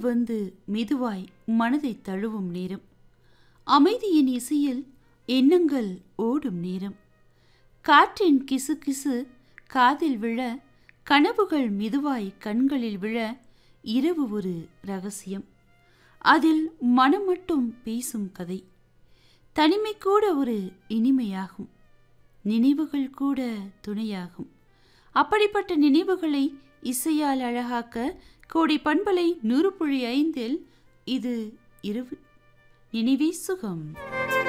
வந்து மெதுவாய் மனதை தழுவும் நேரம் அமைதியின் இசையில் எண்ணங்கள் ஓடும் நேரம் காற்றின் கிசு கிசு காதில் விழ கனவுகள் மெதுவாய் கண்களில் விழ இரவு ஒரு ரகசியம் அதில் மனம் மட்டும் பேசும் கதை தனிமை கூட ஒரு இனிமையாகும் நினைவுகள் கூட துணையாகும் அப்படிப்பட்ட நினைவுகளை இசையால் அழகாக்க கோடி பண்பலை நூறு புள்ளி ஐந்தில் இது இரவு நினைவே சுகம்